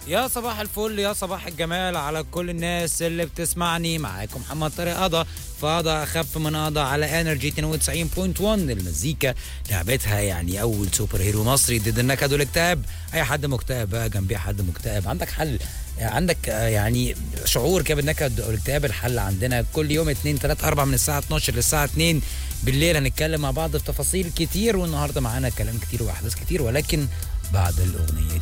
يا صباح الفل يا صباح الجمال على كل الناس اللي بتسمعني معاكم محمد طارق قضا فقضا اخف من قضا على انرجي 92.1 المزيكا لعبتها يعني اول سوبر هيرو مصري ضد النكد والاكتئاب اي حد مكتئب بقى جنبيه حد مكتئب عندك حل عندك آه، يعني شعور كده بالنكد والاكتئاب الحل عندنا كل يوم 2 3 4 من الساعه 12 للساعه 2 بالليل هنتكلم مع بعض في تفاصيل كتير والنهارده معانا كلام كتير واحداث كتير ولكن بعد الاغنيه